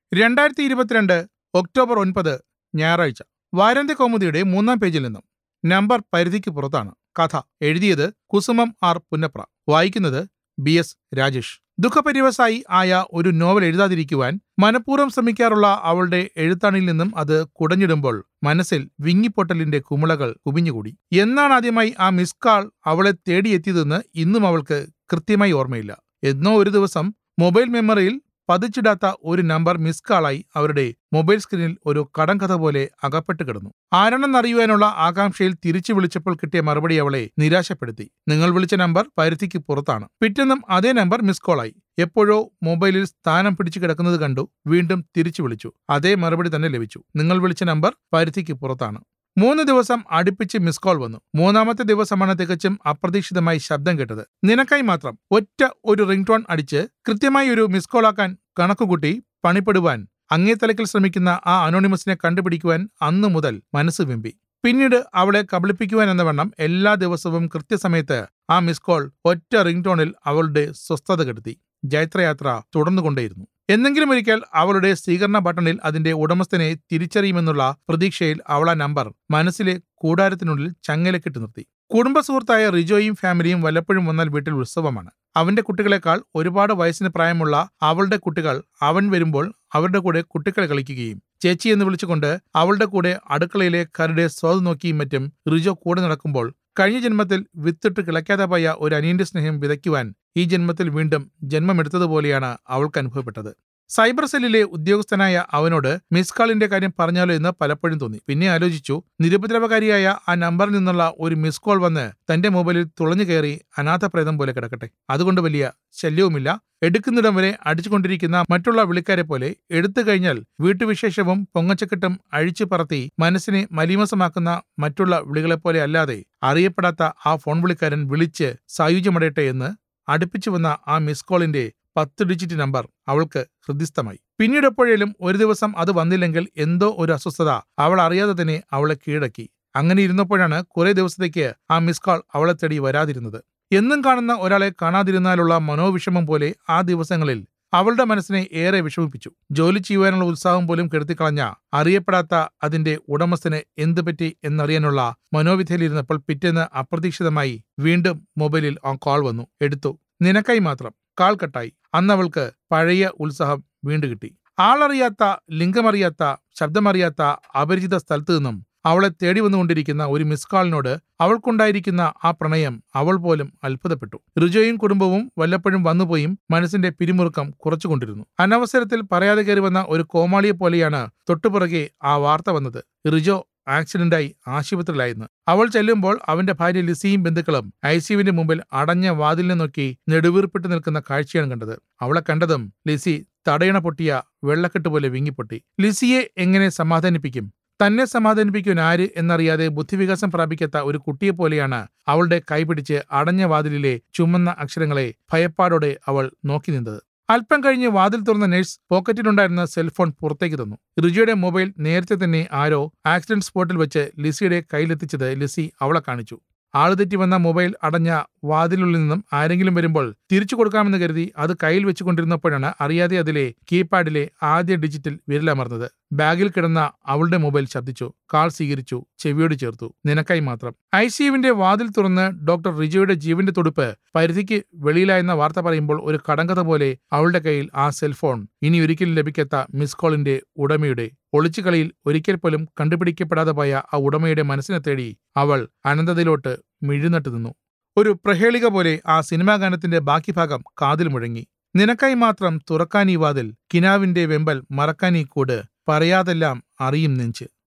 രണ്ടായിരത്തി ഇരുപത്തിരണ്ട് ഒക്ടോബർ ഒൻപത് ഞായറാഴ്ച വാരാന്ത്യ കൗമുദിയുടെ മൂന്നാം പേജിൽ നിന്നും നമ്പർ പരിധിക്ക് പുറത്താണ് കഥ എഴുതിയത് കുസുമം ആർ പുന്നപ്ര വായിക്കുന്നത് ബി എസ് രാജേഷ് ദുഃഖപരിവസായി ആയ ഒരു നോവൽ എഴുതാതിരിക്കുവാൻ മനഃപൂർവ്വം ശ്രമിക്കാറുള്ള അവളുടെ എഴുത്താണിൽ നിന്നും അത് കുടഞ്ഞിടുമ്പോൾ മനസ്സിൽ വിങ്ങിപ്പൊട്ടലിന്റെ കുമിളകൾ കുമിഞ്ഞുകൂടി എന്നാണ് ആദ്യമായി ആ മിസ് കാൾ അവളെ തേടിയെത്തിയതെന്ന് ഇന്നും അവൾക്ക് കൃത്യമായി ഓർമ്മയില്ല എന്നോ ഒരു ദിവസം മൊബൈൽ മെമ്മറിയിൽ പതിച്ചിടാത്ത ഒരു നമ്പർ മിസ് കാളായി അവരുടെ മൊബൈൽ സ്ക്രീനിൽ ഒരു കടംകഥ പോലെ അകപ്പെട്ട് കിടന്നു ആരാണെന്നറിയുവാനുള്ള ആകാംക്ഷയിൽ തിരിച്ചു വിളിച്ചപ്പോൾ കിട്ടിയ മറുപടി അവളെ നിരാശപ്പെടുത്തി നിങ്ങൾ വിളിച്ച നമ്പർ പരിധിക്ക് പുറത്താണ് പിറ്റെന്നും അതേ നമ്പർ മിസ് കോളായി എപ്പോഴോ മൊബൈലിൽ സ്ഥാനം പിടിച്ചു കിടക്കുന്നത് കണ്ടു വീണ്ടും തിരിച്ചു വിളിച്ചു അതേ മറുപടി തന്നെ ലഭിച്ചു നിങ്ങൾ വിളിച്ച നമ്പർ പരിധിക്ക് പുറത്താണ് മൂന്ന് ദിവസം അടുപ്പിച്ച് മിസ് കോൾ വന്നു മൂന്നാമത്തെ ദിവസമാണ് തികച്ചും അപ്രതീക്ഷിതമായി ശബ്ദം കേട്ടത് നിനക്കായി മാത്രം ഒറ്റ ഒരു റിംഗ് ടോൺ അടിച്ച് കൃത്യമായി ഒരു മിസ് കോൾ ആക്കാൻ കണക്കുകൂട്ടി പണിപ്പെടുവാൻ അങ്ങേ തലക്കിൽ ശ്രമിക്കുന്ന ആ അനോണിമസിനെ കണ്ടുപിടിക്കുവാൻ അന്നു മുതൽ മനസ്സ് വെമ്പി പിന്നീട് അവളെ കബളിപ്പിക്കുവാൻ എന്ന വണ്ണം എല്ലാ ദിവസവും കൃത്യസമയത്ത് ആ മിസ് കോൾ ഒറ്റ റിംഗ് ടോണിൽ അവളുടെ സ്വസ്ഥത കെടുത്തി ജൈത്രയാത്ര തുടർന്നുകൊണ്ടേയിരുന്നു എന്നെങ്കിലും ഒരിക്കൽ അവളുടെ സ്വീകരണ ബട്ടണിൽ അതിന്റെ ഉടമസ്ഥനെ തിരിച്ചറിയുമെന്നുള്ള പ്രതീക്ഷയിൽ അവൾ ആ നമ്പർ മനസ്സിലെ കൂടാരത്തിനുള്ളിൽ ചങ്ങലക്കിട്ട് നിർത്തി കുടുംബ സുഹൃത്തായ റിജോയും ഫാമിലിയും വല്ലപ്പോഴും വന്നാൽ വീട്ടിൽ ഉത്സവമാണ് അവന്റെ കുട്ടികളെക്കാൾ ഒരുപാട് വയസ്സിന് പ്രായമുള്ള അവളുടെ കുട്ടികൾ അവൻ വരുമ്പോൾ അവരുടെ കൂടെ കുട്ടികളെ കളിക്കുകയും ചേച്ചി എന്ന് വിളിച്ചുകൊണ്ട് അവളുടെ കൂടെ അടുക്കളയിലെ കരുടെ സ്വാദ് നോക്കിയും മറ്റും റിജോ കൂടെ നടക്കുമ്പോൾ കഴിഞ്ഞ ജന്മത്തിൽ വിത്തിട്ട് കിളയ്ക്കാതെ പോയ ഒരു അനിയന്റെ സ്നേഹം വിതയ്ക്കുവാൻ ഈ ജന്മത്തിൽ വീണ്ടും ജന്മമെടുത്തതുപോലെയാണ് അവൾക്ക് അനുഭവപ്പെട്ടത് സൈബർ സെല്ലിലെ ഉദ്യോഗസ്ഥനായ അവനോട് മിസ് കാളിന്റെ കാര്യം പറഞ്ഞാലോ എന്ന് പലപ്പോഴും തോന്നി പിന്നെ ആലോചിച്ചു നിരുപദ്രവകാരിയായ ആ നമ്പറിൽ നിന്നുള്ള ഒരു മിസ് കോൾ വന്ന് തന്റെ മൊബൈലിൽ തുളഞ്ഞു കയറി അനാഥപ്രേതം പോലെ കിടക്കട്ടെ അതുകൊണ്ട് വലിയ ശല്യവുമില്ല എടുക്കുന്നിടം വരെ അടിച്ചുകൊണ്ടിരിക്കുന്ന മറ്റുള്ള വിളിക്കാരെ പോലെ എടുത്തു കഴിഞ്ഞാൽ വീട്ടുവിശേഷവും പൊങ്ങച്ചക്കെട്ടും അഴിച്ചു പറത്തി മനസ്സിനെ മലീമസമാക്കുന്ന മറ്റുള്ള വിളികളെപ്പോലെ അല്ലാതെ അറിയപ്പെടാത്ത ആ ഫോൺ വിളിക്കാരൻ വിളിച്ച് സായുജ്യമടയട്ടെ എന്ന് അടുപ്പിച്ചു വന്ന ആ മിസ് കോളിന്റെ പത്ത് ഡിജിറ്റ് നമ്പർ അവൾക്ക് ഹൃദ്യസ്ഥമായി പിന്നീട് എപ്പോഴേലും ഒരു ദിവസം അത് വന്നില്ലെങ്കിൽ എന്തോ ഒരു അസ്വസ്ഥത അവൾ അറിയാതെ തന്നെ അവളെ കീഴടക്കി അങ്ങനെ ഇരുന്നപ്പോഴാണ് കുറെ ദിവസത്തേക്ക് ആ മിസ് കോൾ അവളെ തേടി വരാതിരുന്നത് എന്നും കാണുന്ന ഒരാളെ കാണാതിരുന്നാലുള്ള മനോവിഷമം പോലെ ആ ദിവസങ്ങളിൽ അവളുടെ മനസ്സിനെ ഏറെ വിഷമിപ്പിച്ചു ജോലി ചെയ്യുവാനുള്ള ഉത്സാഹം പോലും കെടുത്തിക്കളഞ്ഞ അറിയപ്പെടാത്ത അതിന്റെ ഉടമസ്ഥന് എന്തു പറ്റി എന്നറിയാനുള്ള മനോവിധയിലിരുന്നപ്പോൾ പിറ്റേന്ന് അപ്രതീക്ഷിതമായി വീണ്ടും മൊബൈലിൽ ആ കോൾ വന്നു എടുത്തു നിനക്കായി മാത്രം കാൾ കട്ടായി അന്നവൾക്ക് പഴയ ഉത്സാഹം വീണ്ടു കിട്ടി ആളറിയാത്ത ലിംഗമറിയാത്ത ശബ്ദമറിയാത്ത അപരിചിത സ്ഥലത്തു നിന്നും അവളെ തേടി വന്നുകൊണ്ടിരിക്കുന്ന ഒരു മിസ് കാളിനോട് അവൾക്കുണ്ടായിരിക്കുന്ന ആ പ്രണയം അവൾ പോലും അത്ഭുതപ്പെട്ടു ഋജോയും കുടുംബവും വല്ലപ്പോഴും വന്നുപോയും മനസ്സിന്റെ പിരിമുറുക്കം കുറച്ചുകൊണ്ടിരുന്നു അനവസരത്തിൽ പറയാതെ കയറി വന്ന ഒരു കോമാളിയെ പോലെയാണ് തൊട്ടുപുറകെ ആ വാർത്ത വന്നത് റിജോ ആക്സിഡന്റായി ആശുപത്രിയിലായിരുന്നു അവൾ ചെല്ലുമ്പോൾ അവന്റെ ഭാര്യ ലിസിയും ബന്ധുക്കളും ഐസിയുവിന്റെ മുമ്പിൽ അടഞ്ഞ വാതിലിനെ നോക്കി നെടുവീർപ്പിട്ട് നിൽക്കുന്ന കാഴ്ചയാണ് കണ്ടത് അവളെ കണ്ടതും ലിസി തടയണ പൊട്ടിയ വെള്ളക്കെട്ട് പോലെ വിങ്ങിപ്പൊട്ടി ലിസിയെ എങ്ങനെ സമാധാനിപ്പിക്കും തന്നെ സമാധാനിപ്പിക്കുവാൻ ആര് എന്നറിയാതെ ബുദ്ധിവികാസം പ്രാപിക്കാത്ത ഒരു കുട്ടിയെ പോലെയാണ് അവളുടെ കൈപിടിച്ച് അടഞ്ഞ വാതിലിലെ ചുമന്ന അക്ഷരങ്ങളെ ഭയപ്പാടോടെ അവൾ നോക്കി നിന്നത് അല്പം കഴിഞ്ഞ് വാതിൽ തുറന്ന നഴ്സ് പോക്കറ്റിലുണ്ടായിരുന്ന സെൽഫോൺ പുറത്തേക്ക് തന്നു റിജിയുടെ മൊബൈൽ നേരത്തെ തന്നെ ആരോ ആക്സിഡന്റ് സ്പോട്ടിൽ വെച്ച് ലിസിയുടെ കയ്യിലെത്തിച്ചത് ലിസി അവളെ കാണിച്ചു ആളുതെറ്റി വന്ന മൊബൈൽ അടഞ്ഞ വാതിലുള്ളിൽ നിന്നും ആരെങ്കിലും വരുമ്പോൾ തിരിച്ചു കൊടുക്കാമെന്ന് കരുതി അത് കയ്യിൽ വെച്ചുകൊണ്ടിരുന്നപ്പോഴാണ് അറിയാതെ അതിലെ കീപാഡിലെ ആദ്യ ഡിജിറ്റൽ വിരലമർന്നത് ബാഗിൽ കിടന്ന അവളുടെ മൊബൈൽ ശബ്ദിച്ചു കാൾ സ്വീകരിച്ചു ചെവിയോട് ചേർത്തു നിനക്കായി മാത്രം ഐ സിയുവിന്റെ വാതിൽ തുറന്ന് ഡോക്ടർ റിജോയുടെ ജീവന്റെ തുടുപ്പ് പരിധിക്ക് വെളിയിലായെന്ന വാർത്ത പറയുമ്പോൾ ഒരു കടങ്കഥ പോലെ അവളുടെ കയ്യിൽ ആ സെൽഫോൺ ഇനി ഒരിക്കലും ലഭിക്കാത്ത മിസ് കോളിന്റെ ഉടമയുടെ ഒളിച്ചുകളിയിൽ ഒരിക്കൽ പോലും കണ്ടുപിടിക്കപ്പെടാതെ പോയ ആ ഉടമയുടെ മനസ്സിനെ തേടി അവൾ അനന്തതയിലോട്ട് മിഴുന്നട്ട് നിന്നു ഒരു പ്രഹേളിക പോലെ ആ സിനിമാ ഗാനത്തിന്റെ ബാക്കി ഭാഗം കാതിൽ മുഴങ്ങി നിനക്കായി മാത്രം തുറക്കാനീ വാതിൽ കിനാവിന്റെ വെമ്പൽ മറക്കാനീ കൂട് പറയാതെല്ലാം അറിയും നെഞ്ച്